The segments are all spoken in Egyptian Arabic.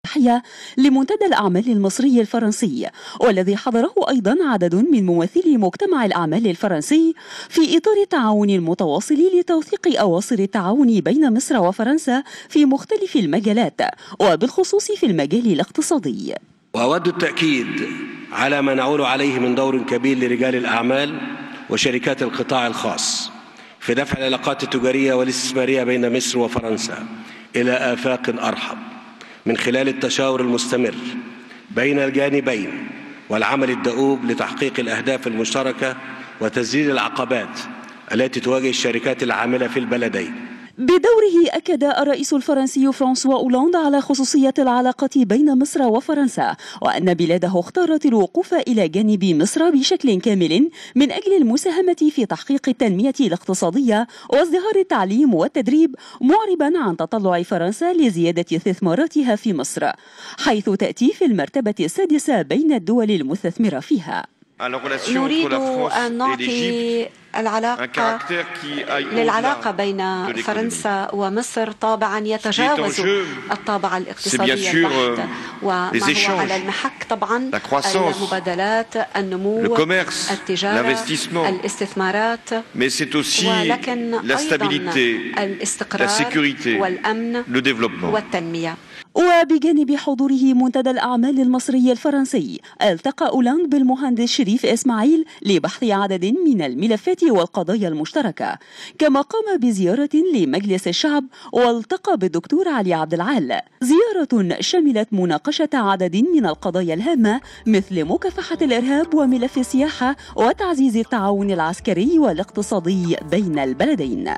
تحية لمنتدى الأعمال المصري الفرنسي والذي حضره أيضا عدد من ممثلي مجتمع الأعمال الفرنسي في إطار التعاون المتواصل لتوثيق أواصر التعاون بين مصر وفرنسا في مختلف المجالات وبالخصوص في المجال الاقتصادي وأود التأكيد على ما نعول عليه من دور كبير لرجال الأعمال وشركات القطاع الخاص في دفع العلاقات التجارية والاستثمارية بين مصر وفرنسا إلى آفاق أرحب من خلال التشاور المستمر بين الجانبين والعمل الدؤوب لتحقيق الأهداف المشتركة وتسجيل العقبات التي تواجه الشركات العاملة في البلدين بدوره أكد الرئيس الفرنسي فرانسوا أولاند على خصوصية العلاقة بين مصر وفرنسا وأن بلاده اختارت الوقوف إلى جانب مصر بشكل كامل من أجل المساهمة في تحقيق التنمية الاقتصادية وازدهار التعليم والتدريب معربا عن تطلع فرنسا لزيادة استثماراتها في مصر حيث تأتي في المرتبة السادسة بين الدول المستثمرة فيها نريد أن نعطي العلاقة للعلاقة بين فرنسا ومصر طابعا يتجاوز الطابع الاقتصادي البحت وما هو على المحك طبعا المبادلات النمو التجارة الاستثمارات ولكن أيضا الاستقرار والأمن والتنمية وبجانب حضوره منتدى الأعمال المصري الفرنسي التقى أولاند بالمهندس شريف إسماعيل لبحث عدد من الملفات والقضايا المشتركة كما قام بزيارة لمجلس الشعب والتقى بالدكتور علي عبد العال زيارة شملت مناقشة عدد من القضايا الهامة مثل مكافحة الإرهاب وملف السياحة وتعزيز التعاون العسكري والاقتصادي بين البلدين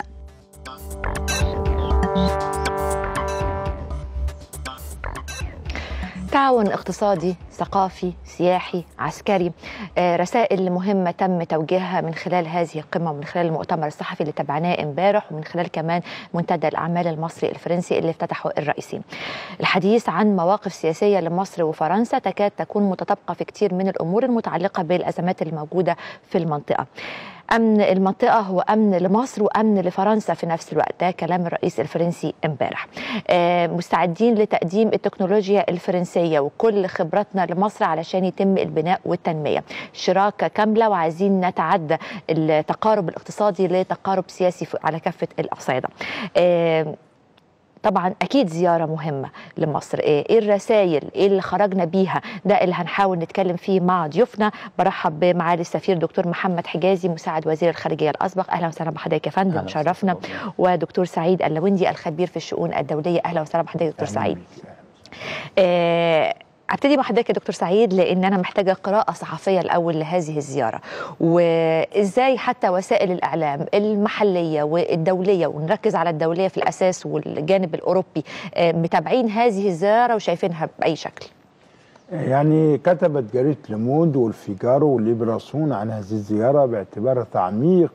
تعاون اقتصادي ثقافي سياحي عسكري رسائل مهمة تم توجيهها من خلال هذه القمة ومن خلال المؤتمر الصحفي اللي تابعناه امبارح ومن خلال كمان منتدى الأعمال المصري الفرنسي اللي افتتحه الرئيسين الحديث عن مواقف سياسية لمصر وفرنسا تكاد تكون متطابقة في كتير من الأمور المتعلقة بالأزمات الموجودة في المنطقة امن المنطقه هو امن لمصر وامن لفرنسا في نفس الوقت ده كلام الرئيس الفرنسي امبارح آه مستعدين لتقديم التكنولوجيا الفرنسيه وكل خبراتنا لمصر علشان يتم البناء والتنميه شراكه كامله وعايزين نتعدى التقارب الاقتصادي لتقارب سياسي على كافه الاصعده آه طبعا اكيد زياره مهمه لمصر ايه الرسائل ايه اللي خرجنا بيها ده اللي هنحاول نتكلم فيه مع ضيوفنا برحب بمعالي السفير دكتور محمد حجازي مساعد وزير الخارجيه الاسبق اهلا وسهلا بحضرتك يا فندم شرفنا ودكتور سعيد اللوندي الخبير في الشؤون الدوليه اهلا وسهلا بحضرتك دكتور سعيد آه ابتدي مع حضرتك يا دكتور سعيد لان انا محتاجه قراءه صحفيه الاول لهذه الزياره وازاي حتى وسائل الاعلام المحليه والدوليه ونركز على الدوليه في الاساس والجانب الاوروبي متابعين هذه الزياره وشايفينها باي شكل يعني كتبت جريده لموند والفيجارو والليبراسون عن هذه الزياره باعتبارها تعميق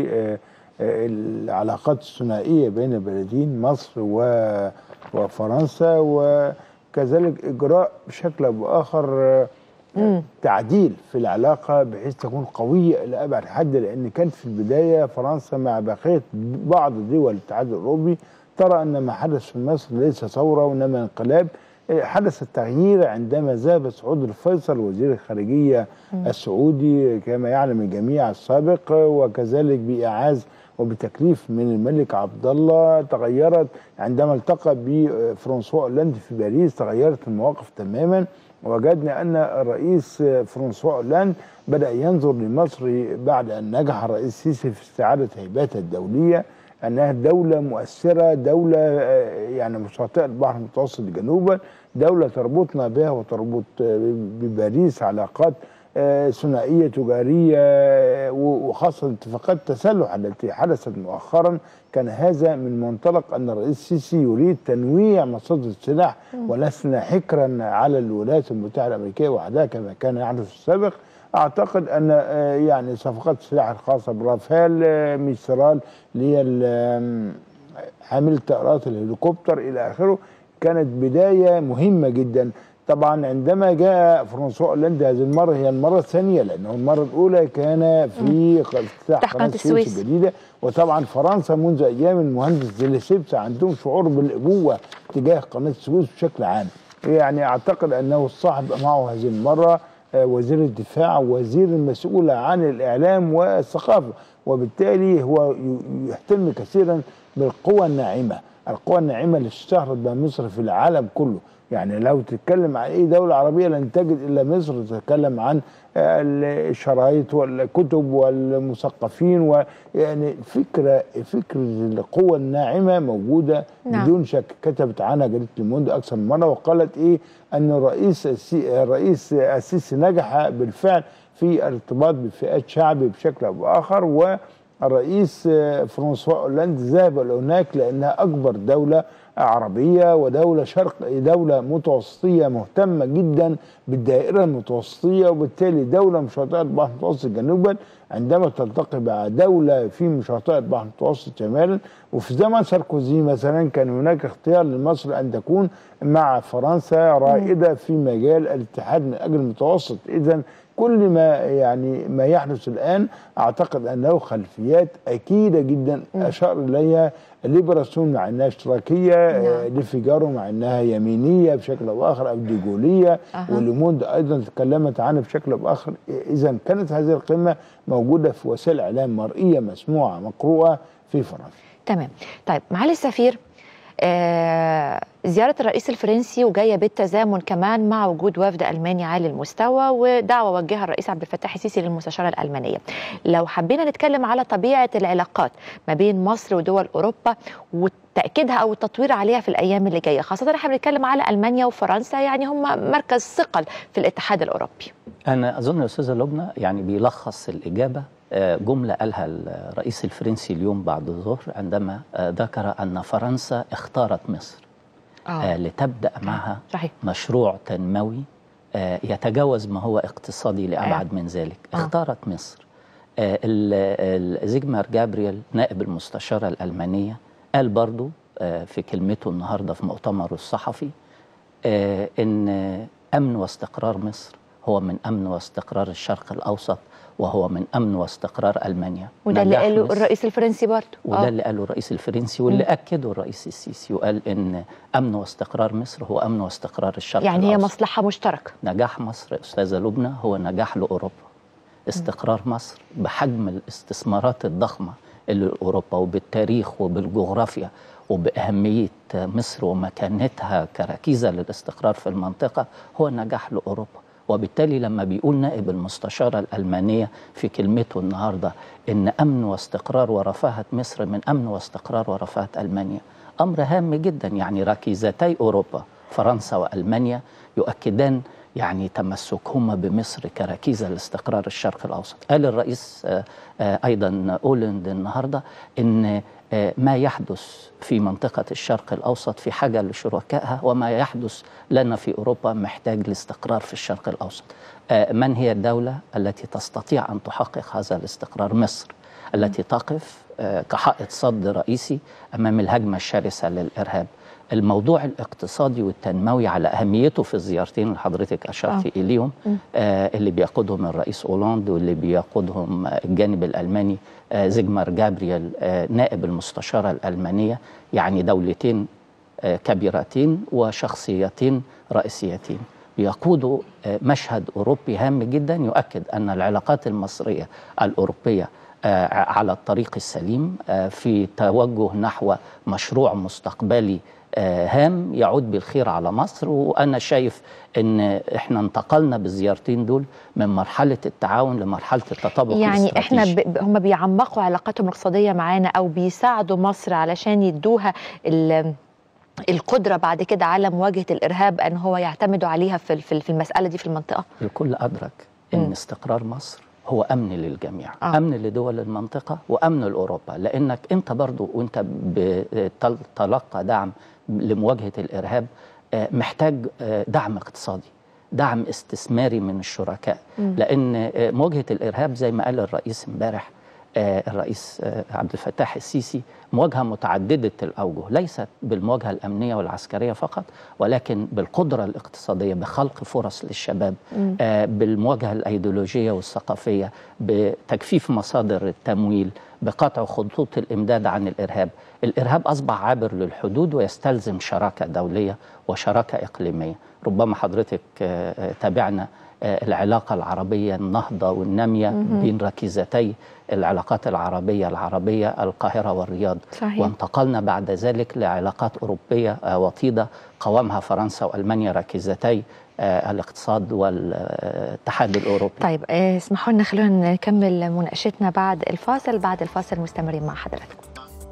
للعلاقات الثنائيه بين البلدين مصر وفرنسا و كذلك اجراء بشكل او باخر تعديل في العلاقه بحيث تكون قويه الى ابعد حد لان كان في البدايه فرنسا مع بقيه بعض دول الاتحاد الاوروبي ترى ان ما حدث في مصر ليس ثوره وانما انقلاب حدث التغيير عندما ذهب سعود الفيصل وزير الخارجيه السعودي كما يعلم الجميع السابق وكذلك باعاز وبتكليف من الملك عبد الله تغيرت عندما التقى بفرانسوا اولاند في باريس تغيرت المواقف تماما وجدنا ان الرئيس فرانسوا اولاند بدا ينظر لمصر بعد ان نجح الرئيس السيسي في استعاده هيبتها الدوليه انها دوله مؤثره دوله يعني مستوطئه البحر المتوسط جنوبا دوله تربطنا بها وتربط بباريس علاقات ثنائيه تجاريه وخاصه اتفاقات التسلح التي حدثت مؤخرا كان هذا من منطلق ان الرئيس السيسي يريد تنويع مصادر السلاح ولسنا حكرا على الولايات المتحده الامريكيه وحدها كما كان يحدث في السابق اعتقد ان يعني صفقات السلاح الخاصه برافال ميسترال اللي هي حامله طائرات الهليكوبتر الى اخره كانت بدايه مهمه جدا طبعا عندما جاء فرانسوا اولاند هذه المره هي المره الثانيه لانه المره الاولى كان في افتتاح قناه السويس الجديده وطبعا فرنسا منذ ايام المهندس ديليسيبس عندهم شعور بالابوه تجاه قناه السويس بشكل عام يعني اعتقد انه الصاحب معه هذه المره آه، وزير الدفاع وزير المسؤول عن الاعلام والثقافه وبالتالي هو يهتم كثيرا بالقوى الناعمه القوى الناعمه اللي اشتهرت بها مصر في العالم كله يعني لو تتكلم عن اي دوله عربيه لن تجد الا مصر تتكلم عن الشرايط والكتب والمثقفين ويعني فكره فكره القوه الناعمه موجوده نعم. بدون شك كتبت عنها جريده الموند اكثر من مره وقالت ايه ان الرئيس الرئيس السيسي نجح بالفعل في الارتباط بفئات شعبي بشكل او باخر والرئيس فرانسوا اولاند ذهب هناك لانها اكبر دوله عربية ودولة شرق دولة متوسطية مهتمة جدا بالدائرة المتوسطية وبالتالي دولة مشاطئة البحر المتوسط جنوبا عندما تلتقي مع دولة في مشاطئة البحر المتوسط شمالا وفي زمن ساركوزي مثلا كان هناك اختيار لمصر أن تكون مع فرنسا رائدة في مجال الاتحاد من أجل المتوسط إذا كل ما يعني ما يحدث الان اعتقد انه خلفيات اكيده جدا اشار اليها ليبراسيون مع انها اشتراكيه نعم. لفيجارو مع انها يمينيه بشكل او اخر او ديجوليه أه. وليموند ايضا تكلمت عنها بشكل او باخر اذا كانت هذه القمه موجوده في وسائل اعلام مرئيه مسموعه مقروءه في فرنسا تمام طيب معالي السفير آه زيارة الرئيس الفرنسي وجاية بالتزامن كمان مع وجود وفد ألماني عالي المستوى ودعوة وجهها الرئيس عبد الفتاح السيسي للمستشارة الألمانية لو حبينا نتكلم على طبيعة العلاقات ما بين مصر ودول أوروبا وتأكيدها أو التطوير عليها في الأيام اللي جاية خاصة احنا بنتكلم على ألمانيا وفرنسا يعني هم مركز ثقل في الاتحاد الأوروبي أنا أظن أستاذة لبنى يعني بيلخص الإجابة جملة قالها الرئيس الفرنسي اليوم بعد الظهر عندما ذكر أن فرنسا اختارت مصر آه. لتبدأ معها صحيح. مشروع تنموي يتجاوز ما هو اقتصادي لأبعد آه. من ذلك آه. اختارت مصر زيجمار جابرييل نائب المستشارة الألمانية قال برضو في كلمته النهاردة في مؤتمره الصحفي إن أمن واستقرار مصر هو من أمن واستقرار الشرق الأوسط وهو من امن واستقرار المانيا وده اللي قاله الرئيس الفرنسي برضه وده اللي قاله الرئيس الفرنسي واللي اكده الرئيس السيسي وقال ان امن واستقرار مصر هو امن واستقرار الشرق يعني الأوسط. هي مصلحه مشتركه نجاح مصر استاذه لبنى هو نجاح لاوروبا استقرار مصر بحجم الاستثمارات الضخمه اللي لاوروبا وبالتاريخ وبالجغرافيا وبأهمية مصر ومكانتها كركيزة للاستقرار في المنطقة هو نجاح لأوروبا وبالتالي لما بيقول نائب المستشارة الألمانية في كلمته النهاردة إن أمن واستقرار ورفاهة مصر من أمن واستقرار ورفاهة ألمانيا أمر هام جدا يعني ركيزتي أوروبا فرنسا وألمانيا يؤكدان يعني تمسكهما بمصر كركيزة لاستقرار الشرق الأوسط قال الرئيس أيضا أولند النهاردة إن ما يحدث في منطقة الشرق الأوسط في حاجة لشركائها وما يحدث لنا في أوروبا محتاج لاستقرار في الشرق الأوسط من هي الدولة التي تستطيع أن تحقق هذا الاستقرار مصر التي تقف كحائط صد رئيسي أمام الهجمة الشرسة للإرهاب الموضوع الاقتصادي والتنموي على اهميته في الزيارتين اللي حضرتك اشرت آه. اليهم آه اللي بيقودهم الرئيس اولاند واللي بيقودهم الجانب الالماني آه زيجمار جابرييل آه نائب المستشاره الالمانيه يعني دولتين آه كبيرتين وشخصيتين رئيسيتين بيقودوا آه مشهد اوروبي هام جدا يؤكد ان العلاقات المصريه الاوروبيه على الطريق السليم في توجه نحو مشروع مستقبلي هام يعود بالخير على مصر وانا شايف ان احنا انتقلنا بالزيارتين دول من مرحله التعاون لمرحله التطابق يعني احنا ب... هم بيعمقوا علاقاتهم الاقتصاديه معانا او بيساعدوا مصر علشان يدوها ال... القدره بعد كده على مواجهه الارهاب ان هو يعتمدوا عليها في في المساله دي في المنطقه الكل ادرك ان م. استقرار مصر هو امن للجميع آه. امن لدول المنطقه وامن لاوروبا لانك انت برضو وانت بتلقى دعم لمواجهه الارهاب محتاج دعم اقتصادي دعم استثماري من الشركاء م. لان مواجهه الارهاب زي ما قال الرئيس امبارح الرئيس عبد الفتاح السيسي مواجهه متعدده الاوجه ليست بالمواجهه الامنيه والعسكريه فقط ولكن بالقدره الاقتصاديه بخلق فرص للشباب م. بالمواجهه الايديولوجيه والثقافيه بتجفيف مصادر التمويل بقطع خطوط الامداد عن الارهاب الارهاب اصبح عابر للحدود ويستلزم شراكه دوليه وشراكه اقليميه ربما حضرتك تابعنا العلاقة العربية النهضة والنامية بين ركيزتي العلاقات العربية العربية القاهرة والرياض صحيح. وانتقلنا بعد ذلك لعلاقات أوروبية وطيدة قوامها فرنسا وألمانيا ركيزتي الاقتصاد والاتحاد الأوروبي طيب اسمحوا لنا خلونا نكمل مناقشتنا بعد الفاصل بعد الفاصل مستمرين مع حضراتكم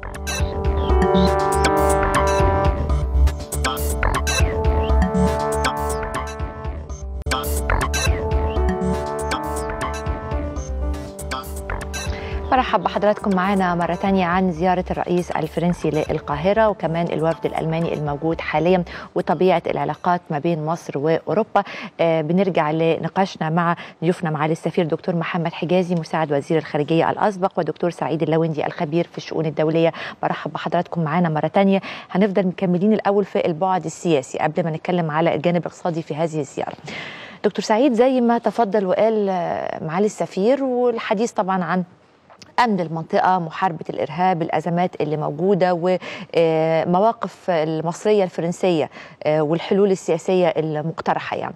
مرحب بحضراتكم معنا مرة تانية عن زيارة الرئيس الفرنسي للقاهرة وكمان الوفد الألماني الموجود حاليا وطبيعة العلاقات ما بين مصر وأوروبا آه بنرجع لنقاشنا مع ضيوفنا معالي السفير دكتور محمد حجازي مساعد وزير الخارجية الأسبق ودكتور سعيد اللوندي الخبير في الشؤون الدولية برحب بحضراتكم معنا مرة تانية هنفضل مكملين الأول في البعد السياسي قبل ما نتكلم على الجانب الاقتصادي في هذه الزيارة دكتور سعيد زي ما تفضل وقال معالي السفير والحديث طبعا عن امن المنطقه محاربه الارهاب الازمات اللي موجوده ومواقف المصريه الفرنسيه والحلول السياسيه المقترحه يعني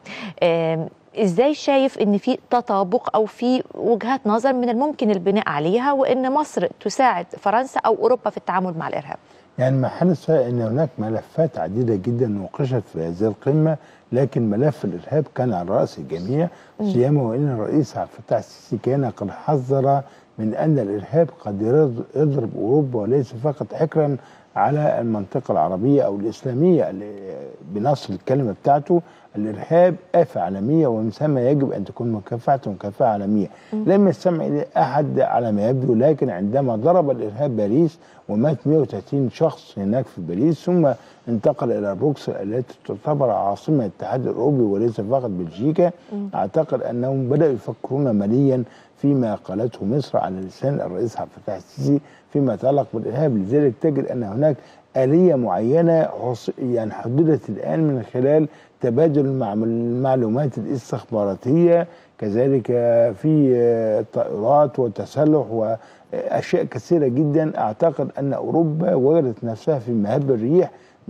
ازاي شايف ان في تطابق او في وجهات نظر من الممكن البناء عليها وان مصر تساعد فرنسا او اوروبا في التعامل مع الارهاب يعني ما حدث ان هناك ملفات عديده جدا نوقشت في هذه القمه لكن ملف الارهاب كان على راس الجميع سيما وان الرئيس عبد الفتاح السيسي كان قد حذر من ان الارهاب قد يضرب اوروبا وليس فقط حكرا على المنطقه العربيه او الاسلاميه اللي بنص الكلمه بتاعته الارهاب افه عالميه ومن ثم يجب ان تكون مكافحته مكافحه عالميه لم يستمع الى احد على ما يبدو لكن عندما ضرب الارهاب باريس ومات 130 شخص هناك في باريس ثم انتقل الى بروكسل التي تعتبر عاصمه الاتحاد الاوروبي وليس فقط بلجيكا اعتقد انهم بداوا يفكرون ماليا فيما قالته مصر على لسان الرئيس عبد الفتاح السيسي فيما يتعلق بالارهاب لذلك تجد ان هناك آلية معينة يعني حددت الآن من خلال تبادل المعلومات الاستخباراتية كذلك في الطائرات والتسلح وأشياء كثيرة جدا أعتقد أن أوروبا وجدت نفسها في مهب الريح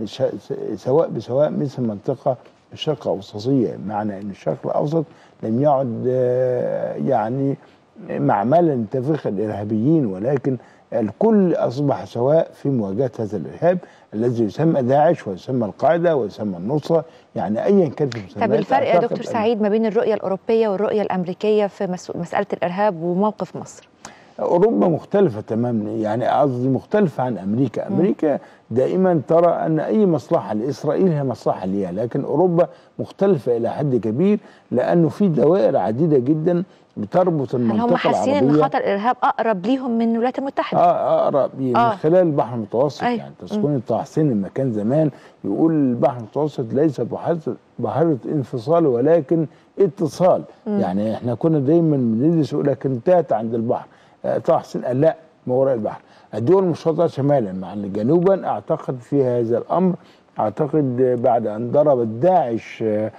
سواء بسواء مثل منطقة الشرق الأوسطية معنى أن الشرق الأوسط لم يعد يعني معملا لتفريخ الإرهابيين ولكن الكل أصبح سواء في مواجهة هذا الإرهاب الذي يسمى داعش ويسمى القاعدة ويسمى النصرة يعني أيا كانت طب الفرق يا دكتور سعيد ما بين الرؤية الأوروبية والرؤية الأمريكية في مسألة الإرهاب وموقف مصر اوروبا مختلفه تماما يعني قصدي مختلفه عن امريكا امريكا دائما ترى ان اي مصلحه لاسرائيل هي مصلحه ليها لكن اوروبا مختلفه الى حد كبير لانه في دوائر عديده جدا بتربط المنطقه هل هم حاسين ان خطر الارهاب اقرب ليهم من الولايات المتحده اه اقرب من آه. خلال البحر المتوسط أي. يعني تذكرون طه حسين لما كان زمان يقول البحر المتوسط ليس بحيره بحيره انفصال ولكن اتصال مم. يعني احنا كنا دايما بندرس يقول لك انتهت عند البحر طه حسين قال لا ما وراء البحر الدول المشتركه شمالا مع جنوبا اعتقد في هذا الامر اعتقد بعد ان ضربت داعش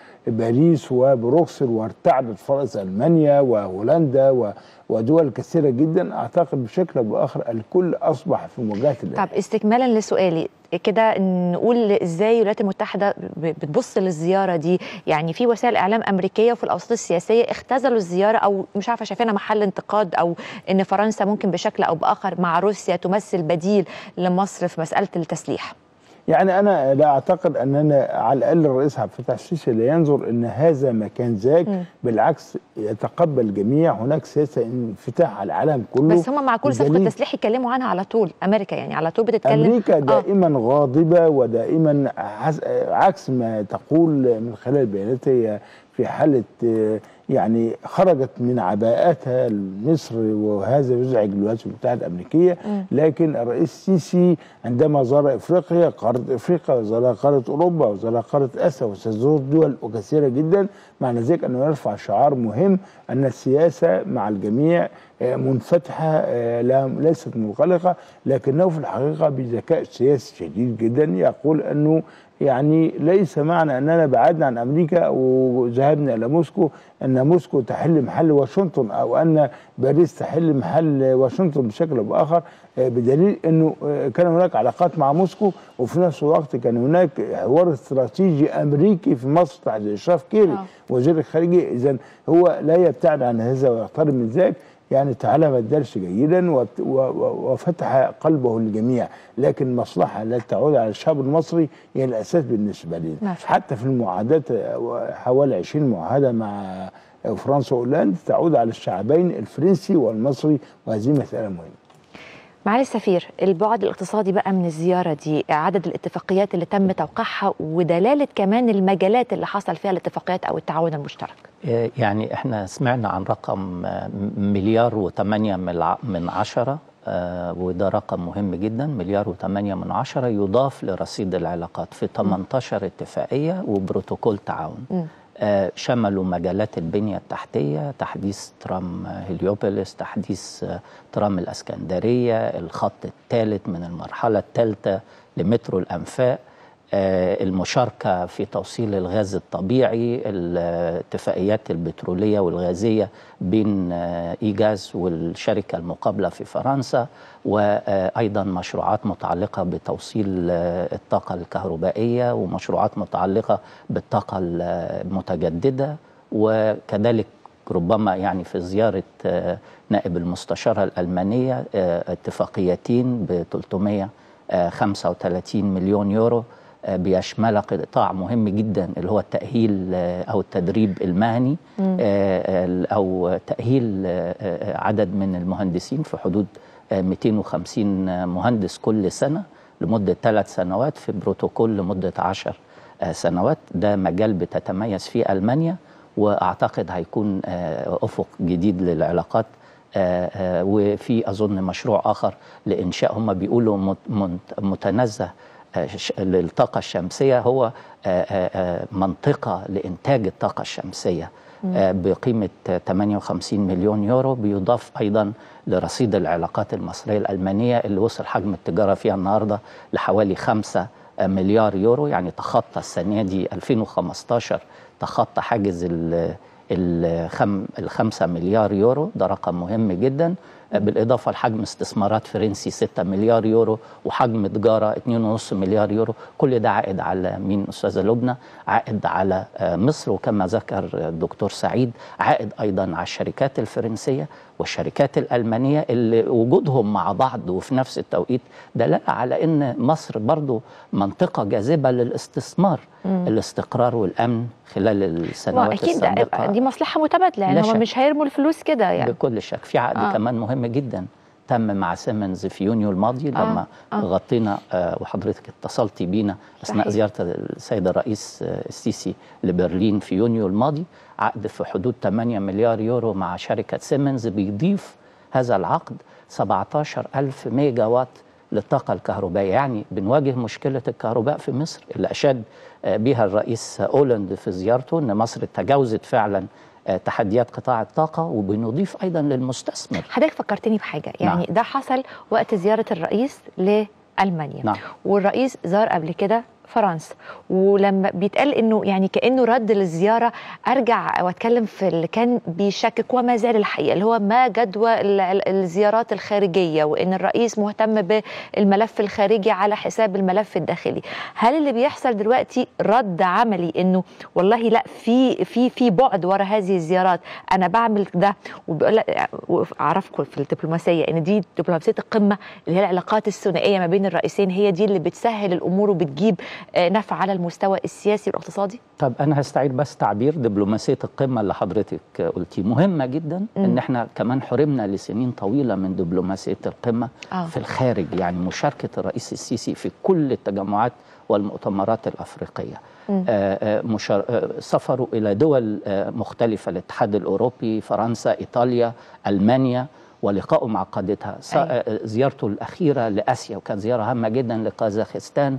باريس وبروكسل وارتعدت فرنسا المانيا وهولندا ودول كثيره جدا اعتقد بشكل او باخر الكل اصبح في مواجهه طب استكمالا لسؤالي كده نقول ازاي الولايات المتحده بتبص للزياره دي يعني في وسائل اعلام امريكيه وفي الاوساط السياسيه اختزلوا الزياره او مش عارفه شايفينها محل انتقاد او ان فرنسا ممكن بشكل او باخر مع روسيا تمثل بديل لمصر في مساله التسليح يعني انا لا اعتقد اننا على الاقل الرئيس عبد الفتاح السيسي لا ينظر ان هذا مكان ذاك بالعكس يتقبل الجميع هناك سياسه انفتاح على العالم كله بس هم مع كل صفقه تسليح يتكلموا عنها على طول امريكا يعني على طول بتتكلم امريكا دائما آه. غاضبه ودائما عكس ما تقول من خلال بياناتها في حاله يعني خرجت من عباءتها مصر وهذا يزعج الولايات المتحده الامريكيه لكن الرئيس السيسي عندما زار افريقيا قاره افريقيا وزار قاره اوروبا وزار قاره اسيا وسيزور دول وكثيره جدا معنى ذلك انه يرفع شعار مهم ان السياسه مع الجميع منفتحه لا ليست منغلقه لكنه في الحقيقه بذكاء سياسي شديد جدا يقول انه يعني ليس معنى اننا بعدنا عن امريكا وذهبنا الى موسكو ان موسكو تحل محل واشنطن او ان باريس تحل محل واشنطن بشكل او باخر آه، بدليل انه آه، كان هناك علاقات مع موسكو وفي نفس الوقت كان هناك حوار استراتيجي امريكي في مصر تحت اشراف كيري آه. وزير الخارجيه اذا هو لا يبتعد عن هذا ويقترب من ذلك يعني تعلم الدرس جيدا وفتح قلبه للجميع لكن المصلحة لا تعود على الشعب المصري هي الأساس بالنسبة لنا نعم. حتى في المعاهدات حوالي 20 معاهدة مع فرنسا وهولندا تعود على الشعبين الفرنسي والمصري وهذه مسألة مهمة معالي السفير البعد الاقتصادي بقى من الزياره دي عدد الاتفاقيات اللي تم توقيعها ودلاله كمان المجالات اللي حصل فيها الاتفاقيات او التعاون المشترك آه، يعني احنا سمعنا عن رقم آه، مليار وثمانية من عشرة آه، وده رقم مهم جدا مليار وثمانية من عشرة يضاف لرصيد العلاقات في 18 اتفاقية وبروتوكول تعاون م. آه، شملوا مجالات البنية التحتية تحديث ترام هليوبوليس تحديث آه، ترام الأسكندرية الخط الثالث من المرحلة الثالثة لمترو الأنفاق آه، المشاركة في توصيل الغاز الطبيعي الاتفاقيات البترولية والغازية بين إيجاز والشركة المقابلة في فرنسا وأيضا مشروعات متعلقة بتوصيل الطاقة الكهربائية ومشروعات متعلقة بالطاقة المتجددة وكذلك ربما يعني في زيارة نائب المستشارة الألمانية اتفاقيتين ب 335 مليون يورو بيشمل قطاع مهم جدا اللي هو التأهيل أو التدريب المهني أو تأهيل عدد من المهندسين في حدود 250 مهندس كل سنة لمدة ثلاث سنوات في بروتوكول لمدة عشر سنوات ده مجال بتتميز فيه ألمانيا وأعتقد هيكون أفق جديد للعلاقات وفي أظن مشروع آخر لإنشاء هم بيقولوا متنزه للطاقة الشمسية هو منطقة لإنتاج الطاقة الشمسية بقيمة 58 مليون يورو بيضاف أيضا لرصيد العلاقات المصرية الألمانية اللي وصل حجم التجارة فيها النهاردة لحوالي 5 مليار يورو يعني تخطى السنة دي 2015 تخطى حاجز الخمسة مليار يورو ده رقم مهم جدا بالإضافة لحجم استثمارات فرنسي 6 مليار يورو وحجم تجارة 2.5 مليار يورو كل ده عائد على مين أستاذة لبنى عائد على مصر وكما ذكر الدكتور سعيد عائد أيضا على الشركات الفرنسية والشركات الألمانية اللي وجودهم مع بعض وفي نفس التوقيت دلالة على أن مصر برضو منطقة جاذبة للاستثمار مم. الاستقرار والأمن خلال السنوات أكيد السابقة دي مصلحة متبادلة يعني هم مش هيرموا الفلوس كده يعني بكل شك في عقد آه. كمان مهم جدا تم مع سيمنز في يونيو الماضي آه. لما آه. غطينا آه وحضرتك اتصلتي بينا اثناء زياره السيد الرئيس آه السيسي لبرلين في يونيو الماضي عقد في حدود 8 مليار يورو مع شركه سيمنز بيضيف هذا العقد 17 ألف ميجا وات للطاقة الكهربائية يعني بنواجه مشكلة الكهرباء في مصر اللي أشاد بها الرئيس أولاند في زيارته أن مصر تجاوزت فعلا تحديات قطاع الطاقه وبنضيف ايضا للمستثمر حضرتك فكرتني بحاجه يعني نعم. ده حصل وقت زياره الرئيس لالمانيا نعم. والرئيس زار قبل كده فرنسا ولما بيتقال انه يعني كانه رد للزياره ارجع واتكلم في اللي كان بيشكك وما زال الحقيقه اللي هو ما جدوى الزيارات الخارجيه وان الرئيس مهتم بالملف الخارجي على حساب الملف الداخلي هل اللي بيحصل دلوقتي رد عملي انه والله لا في في في بعد ورا هذه الزيارات انا بعمل ده وبقول اعرفكم في الدبلوماسيه ان دي دبلوماسيه القمه اللي هي العلاقات الثنائيه ما بين الرئيسين هي دي اللي بتسهل الامور وبتجيب نفع على المستوى السياسي والاقتصادي؟ طب انا هستعير بس تعبير دبلوماسيه القمه اللي حضرتك قلتيه مهمه جدا م. ان احنا كمان حرمنا لسنين طويله من دبلوماسيه القمه آه. في الخارج يعني مشاركه الرئيس السيسي في كل التجمعات والمؤتمرات الافريقيه آه مشار... آه سفروا الى دول آه مختلفه الاتحاد الاوروبي فرنسا ايطاليا المانيا ولقائه مع قادتها أيه. زيارته الاخيره لاسيا وكان زياره هامه جدا لقازاخستان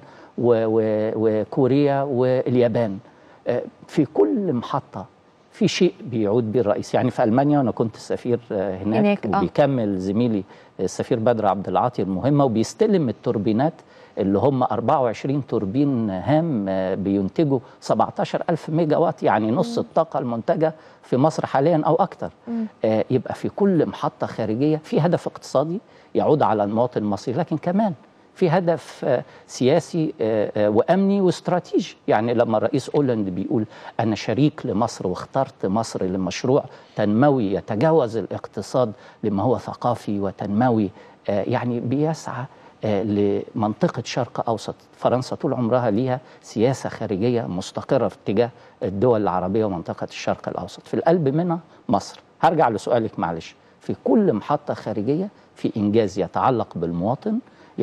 وكوريا واليابان في كل محطة في شيء بيعود به الرئيس يعني في ألمانيا وأنا كنت السفير هناك, هناك وبيكمل زميلي السفير بدر عبد العاطي المهمة وبيستلم التوربينات اللي هم 24 توربين هام بينتجوا 17000 ميجا وات يعني نص الطاقة المنتجة في مصر حاليا أو أكثر آه يبقى في كل محطة خارجية في هدف اقتصادي يعود على المواطن المصري لكن كمان في هدف آه سياسي آه وامني واستراتيجي يعني لما الرئيس اولاند بيقول انا شريك لمصر واخترت مصر لمشروع تنموي يتجاوز الاقتصاد لما هو ثقافي وتنموي يعني بيسعى لمنطقة شرق أوسط فرنسا طول عمرها ليها سياسة خارجية مستقرة في اتجاه الدول العربية ومنطقة الشرق الأوسط في القلب منها مصر هرجع لسؤالك معلش في كل محطة خارجية في إنجاز يتعلق بالمواطن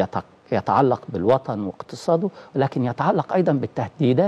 يتعلق بالوطن واقتصاده ولكن يتعلق أيضا بالتهديدات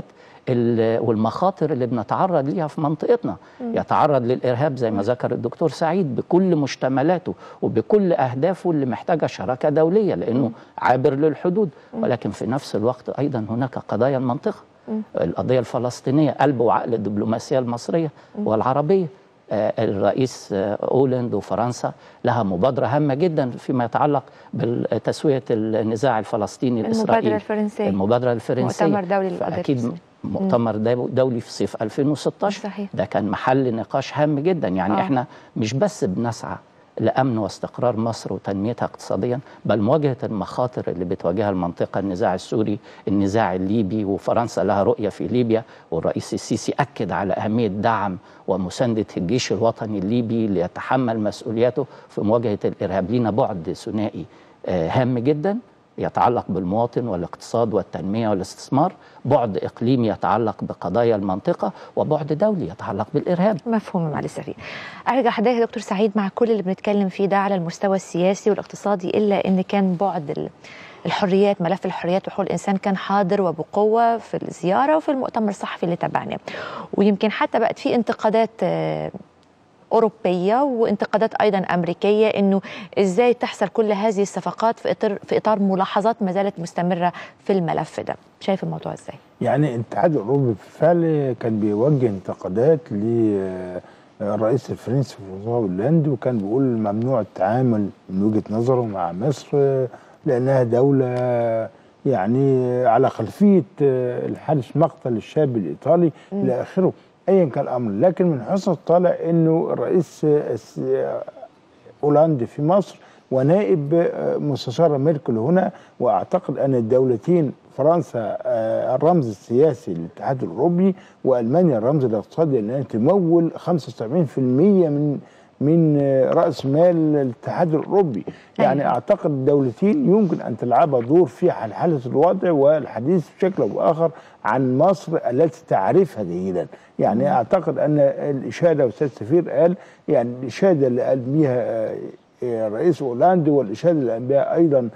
والمخاطر اللي بنتعرض ليها في منطقتنا م. يتعرض للإرهاب زي ما ذكر الدكتور سعيد بكل مشتملاته وبكل أهدافه اللي محتاجة شراكة دولية لأنه م. عابر للحدود م. ولكن في نفس الوقت أيضا هناك قضايا المنطقة القضية الفلسطينية قلب وعقل الدبلوماسية المصرية والعربية آه الرئيس آه أولاند وفرنسا لها مبادرة هامة جدا فيما يتعلق بتسوية النزاع الفلسطيني الإسرائيلي المبادرة الفرنسية المبادرة الفرنسية مؤتمر دولي أكيد مؤتمر دولي في صيف 2016 صحيح. ده كان محل نقاش هام جدا يعني آه. احنا مش بس بنسعى لامن واستقرار مصر وتنميتها اقتصاديا بل مواجهه المخاطر اللي بتواجهها المنطقه النزاع السوري النزاع الليبي وفرنسا لها رؤيه في ليبيا والرئيس السيسي اكد على اهميه دعم ومسانده الجيش الوطني الليبي ليتحمل مسؤولياته في مواجهه الارهاب لينا بعد ثنائي هام جدا يتعلق بالمواطن والاقتصاد والتنمية والاستثمار بعد إقليمي يتعلق بقضايا المنطقة وبعد دولي يتعلق بالإرهاب مفهوم معالي السفير أرجع حضرتك دكتور سعيد مع كل اللي بنتكلم فيه ده على المستوى السياسي والاقتصادي إلا إن كان بعد الحريات ملف الحريات وحقوق الإنسان كان حاضر وبقوة في الزيارة وفي المؤتمر الصحفي اللي تابعناه ويمكن حتى بقت في انتقادات أوروبية وانتقادات أيضا أمريكية أنه إزاي تحصل كل هذه الصفقات في إطار, في إطار ملاحظات ما زالت مستمرة في الملف ده شايف الموضوع إزاي؟ يعني الاتحاد الأوروبي بالفعل كان بيوجه انتقادات للرئيس الفرنسي فرانسوا هولاند وكان بيقول ممنوع التعامل من وجهة نظره مع مصر لأنها دولة يعني على خلفية الحادث مقتل الشاب الإيطالي إلى آخره ايا كان الامر لكن من حسن الطالع انه الرئيس هولاند في مصر ونائب مستشار ميركل هنا واعتقد ان الدولتين فرنسا الرمز السياسي للاتحاد الاوروبي والمانيا الرمز الاقتصادي لانها تمول 75% من من راس مال الاتحاد الاوروبي يعني أيوة. اعتقد الدولتين يمكن ان تلعب دور في حلحله الوضع والحديث بشكل او باخر عن مصر التي تعرفها جيدا يعني مم. اعتقد ان الاشاده والاستاذ سفير قال يعني الاشاده اللي قال بيها الرئيس هولاند والاشاده اللي قال بيها ايضا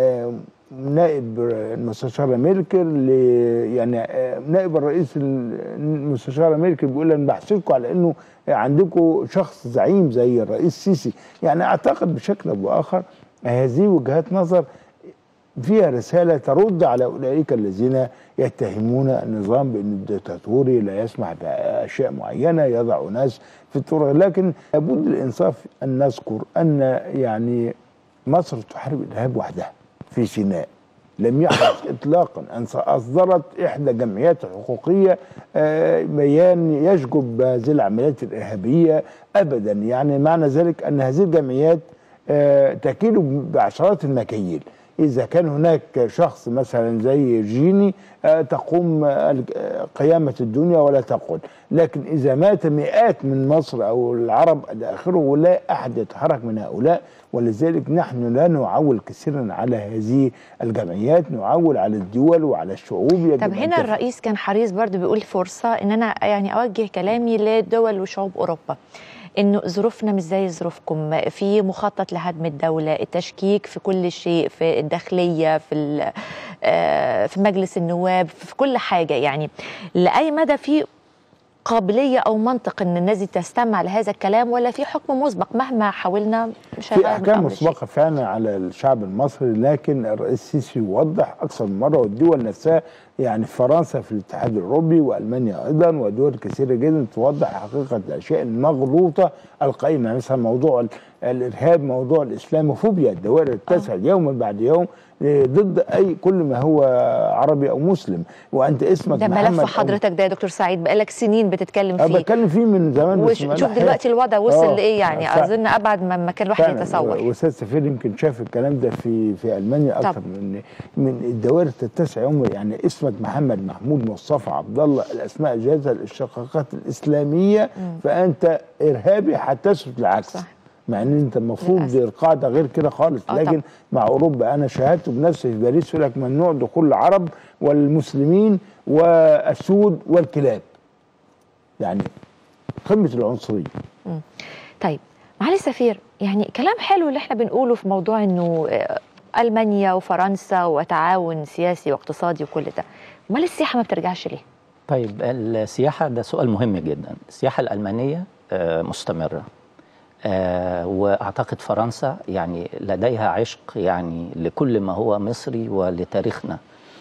نائب المستشاره ميركل يعني نائب الرئيس المستشاره ميركل بيقول انا بحسدكم على انه عندكم شخص زعيم زي الرئيس السيسي يعني اعتقد بشكل او باخر هذه وجهات نظر فيها رساله ترد على اولئك الذين يتهمون النظام بانه الدكتاتوري لا يسمح باشياء معينه يضع ناس في الطرق لكن لابد الانصاف ان نذكر ان يعني مصر تحارب الارهاب وحدها في سيناء لم يحدث اطلاقا ان اصدرت احدى الجمعيات الحقوقيه بيان يشجب هذه العمليات الارهابيه ابدا يعني معنى ذلك ان هذه الجمعيات تكيل بعشرات المكاييل إذا كان هناك شخص مثلا زي جيني تقوم قيامة الدنيا ولا تقل لكن إذا مات مئات من مصر أو العرب إلى آخره ولا أحد يتحرك من هؤلاء ولذلك نحن لا نعول كثيرا على هذه الجمعيات نعول على الدول وعلى الشعوب طب هنا الرئيس كان حريص برضه بيقول فرصة إن أنا يعني أوجه كلامي لدول وشعوب أوروبا انه ظروفنا مش زي ظروفكم في مخطط لهدم الدوله التشكيك في كل شيء في الداخليه في في مجلس النواب في كل حاجه يعني لاي مدى في قابليه او منطق ان الناس دي تستمع لهذا الكلام ولا في حكم مسبق مهما حاولنا مش في احكام مسبقه فعلا على الشعب المصري لكن الرئيس السيسي وضح اكثر من مره والدول نفسها يعني فرنسا في الاتحاد الاوروبي والمانيا ايضا ودول كثيره جدا توضح حقيقه الاشياء المغلوطه القائمه مثلا موضوع الارهاب موضوع الاسلاموفوبيا الدوائر تسعد يوما بعد يوم ضد اي كل ما هو عربي او مسلم وانت اسمك ده ملف حضرتك ده يا دكتور سعيد بقالك سنين بتتكلم فيه بتكلم فيه من زمان وش شوف دلوقتي الوضع وصل لايه يعني ف... اظن ابعد ما كان الواحد يتصور واستاذ سفير يمكن شاف الكلام ده في في المانيا اكثر من من الدوائر تتسع يوم يعني اسمك محمد محمود مصطفى عبد الله الاسماء جاهزه للاشتقاقات الاسلاميه م. فانت ارهابي حتى تثبت العكس صح. مع ان انت المفروض دي القاعده غير كده خالص لكن طبعا. مع اوروبا انا شاهدت بنفسي في باريس يقول لك ممنوع دخول العرب والمسلمين والسود والكلاب يعني قمه العنصريه طيب معالي السفير يعني كلام حلو اللي احنا بنقوله في موضوع انه المانيا وفرنسا وتعاون سياسي واقتصادي وكل ده امال السياحه ما بترجعش ليه طيب السياحه ده سؤال مهم جدا السياحه الالمانيه مستمره آه واعتقد فرنسا يعني لديها عشق يعني لكل ما هو مصري ولتاريخنا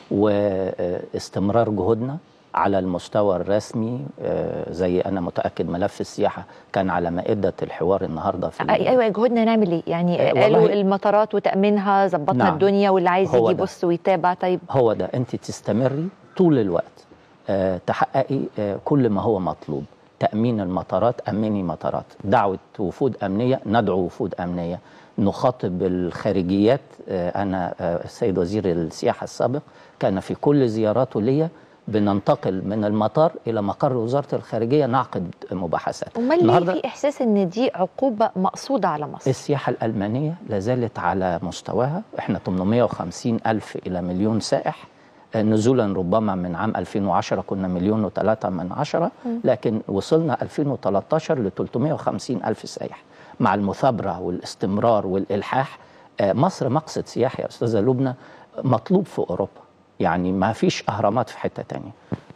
واستمرار جهودنا على المستوى الرسمي آه زي انا متاكد ملف السياحه كان على مائده الحوار النهارده في ايوه جهودنا نعمل ايه يعني آه قالوا المطارات وتامينها ظبطنا نعم الدنيا واللي عايز يجي يبص ويتابع طيب هو ده انت تستمري طول الوقت آه تحققي آه كل ما هو مطلوب تأمين المطارات أمني مطارات دعوة وفود أمنية ندعو وفود أمنية نخاطب الخارجيات أنا السيد وزير السياحة السابق كان في كل زياراته ليا بننتقل من المطار إلى مقر وزارة الخارجية نعقد مباحثات أمال ليه في إحساس أن دي عقوبة مقصودة على مصر؟ السياحة الألمانية لازالت على مستواها إحنا 850 ألف إلى مليون سائح نزولا ربما من عام 2010 كنا مليون وثلاثة من عشرة لكن وصلنا 2013 ل 350 ألف سائح مع المثابرة والاستمرار والإلحاح مصر مقصد سياحي يا أستاذة لبنى مطلوب في أوروبا يعني ما فيش أهرامات في حتة تانية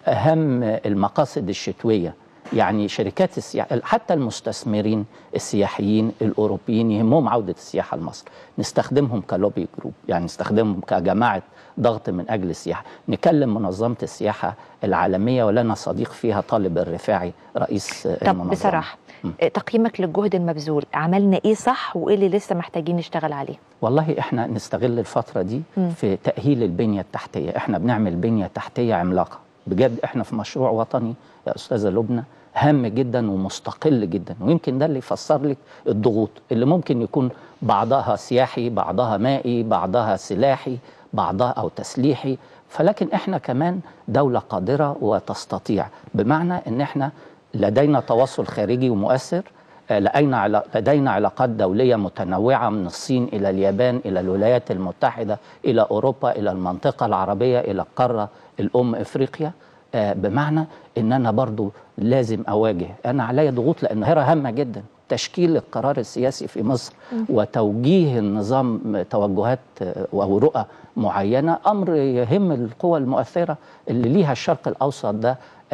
أهم المقاصد الشتوية يعني شركات السياحة حتى المستثمرين السياحيين الأوروبيين يهمهم عودة السياحة لمصر نستخدمهم كلوبي جروب يعني نستخدمهم كجماعة ضغط من أجل السياحة نكلم منظمة السياحة العالمية ولنا صديق فيها طالب الرفاعي رئيس طب المنظمة بصراحة م. تقييمك للجهد المبذول عملنا إيه صح وإيه اللي لسه محتاجين نشتغل عليه والله إحنا نستغل الفترة دي م. في تأهيل البنية التحتية إحنا بنعمل بنية تحتية عملاقة بجد إحنا في مشروع وطني يا أستاذة لبنى هام جدا ومستقل جدا ويمكن ده اللي يفسر لك الضغوط اللي ممكن يكون بعضها سياحي بعضها مائي بعضها سلاحي بعضها او تسليحي فلكن احنا كمان دوله قادره وتستطيع بمعنى ان احنا لدينا تواصل خارجي ومؤثر لدينا لدينا علاقات دوليه متنوعه من الصين الى اليابان الى الولايات المتحده الى اوروبا الى المنطقه العربيه الى القاره الام افريقيا بمعنى ان انا برضو لازم اواجه انا عليا ضغوط لان هي هامه جدا تشكيل القرار السياسي في مصر وتوجيه النظام توجهات او رؤى معينه امر يهم القوى المؤثره اللي ليها الشرق الاوسط ده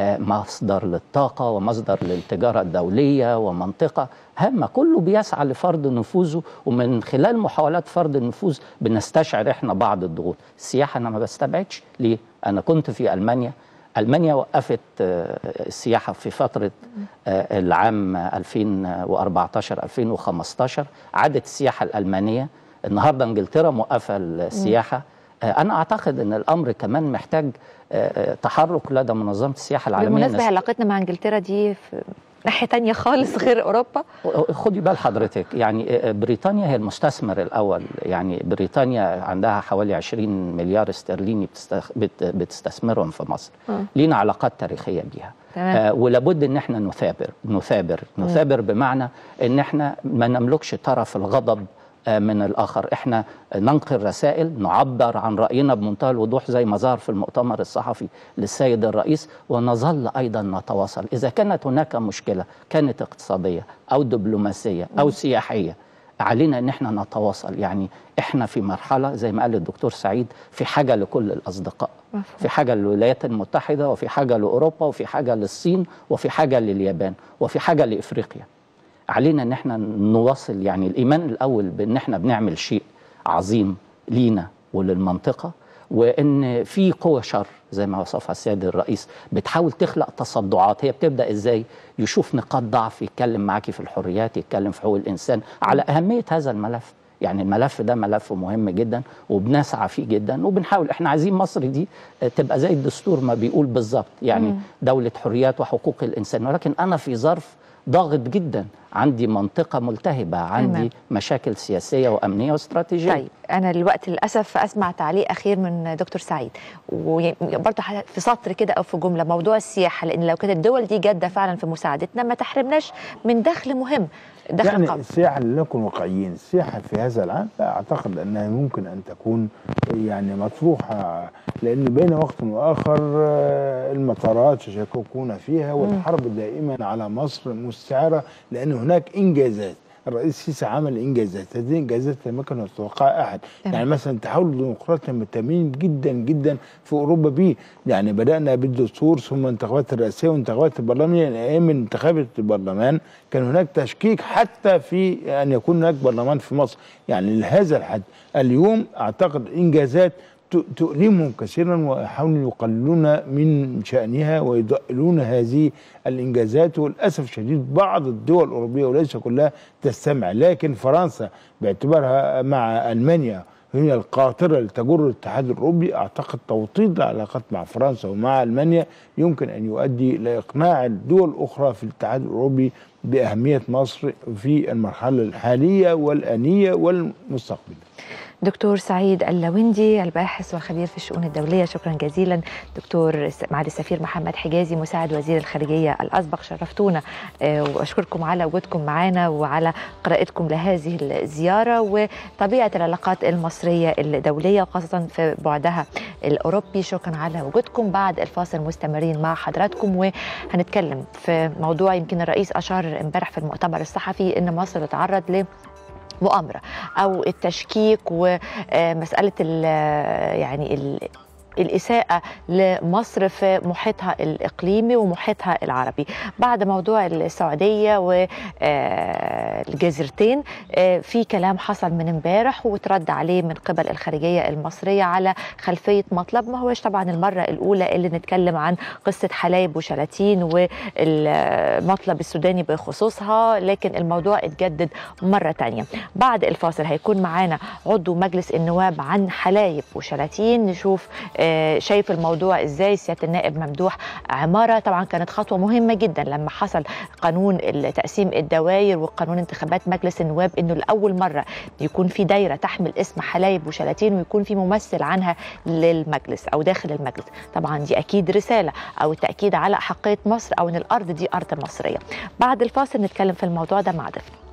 مصدر للطاقه ومصدر للتجاره الدوليه ومنطقه هامه كله بيسعى لفرض نفوذه ومن خلال محاولات فرض النفوذ بنستشعر احنا بعض الضغوط السياحه انا ما بستبعدش ليه انا كنت في المانيا المانيا وقفت السياحه في فتره العام 2014 2015 عادت السياحه الالمانيه النهارده انجلترا موقفه السياحه انا اعتقد ان الامر كمان محتاج تحرك لدى منظمه السياحه العالميه بالمناسبه علاقتنا مع انجلترا دي في ناحيه تانية خالص غير اوروبا خدي بال حضرتك يعني بريطانيا هي المستثمر الاول يعني بريطانيا عندها حوالي 20 مليار استرليني بتستثمرهم في مصر لينا علاقات تاريخيه بيها آه ولابد ان احنا نثابر نثابر نثابر بمعنى ان احنا ما نملكش طرف الغضب من الاخر احنا ننقل رسائل نعبر عن راينا بمنتهى الوضوح زي ما ظهر في المؤتمر الصحفي للسيد الرئيس ونظل ايضا نتواصل اذا كانت هناك مشكله كانت اقتصاديه او دبلوماسيه او سياحيه علينا ان احنا نتواصل يعني احنا في مرحله زي ما قال الدكتور سعيد في حاجه لكل الاصدقاء في حاجه للولايات المتحده وفي حاجه لاوروبا وفي حاجه للصين وفي حاجه لليابان وفي حاجه لافريقيا علينا ان احنا نواصل يعني الايمان الاول بان احنا بنعمل شيء عظيم لينا وللمنطقه وان في قوه شر زي ما وصفها السيد الرئيس بتحاول تخلق تصدعات هي بتبدا ازاي يشوف نقاط ضعف يتكلم معاكي في الحريات يتكلم في حقوق الانسان على اهميه هذا الملف يعني الملف ده ملف مهم جدا وبنسعى فيه جدا وبنحاول احنا عايزين مصر دي تبقى زي الدستور ما بيقول بالظبط يعني مم. دوله حريات وحقوق الانسان ولكن انا في ظرف ضاغط جدا عندي منطقة ملتهبة عندي أمم. مشاكل سياسية وأمنية واستراتيجية طيب أنا الوقت للأسف أسمع تعليق أخير من دكتور سعيد وبرضه في سطر كده أو في جملة موضوع السياحة لأن لو كانت الدول دي جادة فعلا في مساعدتنا ما تحرمناش من دخل مهم دخل يعني قبل. السياحة لنكن واقعيين السياحة في هذا العام لا أعتقد أنها ممكن أن تكون يعني مطروحة لأن بين وقت وآخر آه، المطارات يشككون فيها والحرب دائما على مصر مستعارة لأن هناك إنجازات الرئيس السيسي عمل انجازات هذه الانجازات لم يكن يتوقعها احد تمام. يعني مثلا تحول الديمقراطيه مهتمين جدا جدا في اوروبا به يعني بدانا بالدستور ثم انتخابات الرئاسيه وانتخابات البرلمان يعني ايام انتخابات البرلمان كان هناك تشكيك حتى في ان يكون هناك برلمان في مصر يعني لهذا الحد اليوم اعتقد انجازات تؤلمهم كثيرا ويحاولون يقللون من شأنها ويضئلون هذه الإنجازات وللأسف الشديد بعض الدول الأوروبية وليس كلها تستمع لكن فرنسا باعتبارها مع ألمانيا هي القاطرة لتجر الاتحاد الأوروبي أعتقد توطيد العلاقات مع فرنسا ومع ألمانيا يمكن أن يؤدي لإقناع الدول الأخرى في الاتحاد الأوروبي بأهمية مصر في المرحلة الحالية والآنية والمستقبلية دكتور سعيد اللويندي الباحث والخبير في الشؤون الدولية شكرا جزيلا دكتور معالي السفير محمد حجازي مساعد وزير الخارجية الأسبق شرفتونا آه، وأشكركم على وجودكم معنا وعلى قراءتكم لهذه الزيارة وطبيعة العلاقات المصرية الدولية وخاصة في بعدها الأوروبي شكرا على وجودكم بعد الفاصل مستمرين مع حضراتكم وهنتكلم في موضوع يمكن الرئيس أشار امبارح في المؤتمر الصحفي أن مصر تتعرض ل مؤامره او التشكيك ومساله يعني الإساءة لمصر في محيطها الإقليمي ومحيطها العربي بعد موضوع السعودية والجزيرتين آه، في كلام حصل من امبارح وترد عليه من قبل الخارجية المصرية على خلفية مطلب ما هوش طبعا المرة الأولى اللي نتكلم عن قصة حلايب وشلاتين والمطلب السوداني بخصوصها لكن الموضوع اتجدد مرة تانية بعد الفاصل هيكون معانا عضو مجلس النواب عن حلايب وشلاتين نشوف آه، آه، شايف الموضوع ازاي سياده النائب ممدوح عماره طبعا كانت خطوه مهمه جدا لما حصل قانون تقسيم الدوائر وقانون انتخابات مجلس النواب انه لاول مره يكون في دايره تحمل اسم حلايب وشلاتين ويكون في ممثل عنها للمجلس او داخل المجلس طبعا دي اكيد رساله او التاكيد على احقيه مصر او ان الارض دي ارض مصريه بعد الفاصل نتكلم في الموضوع ده مع ضيفنا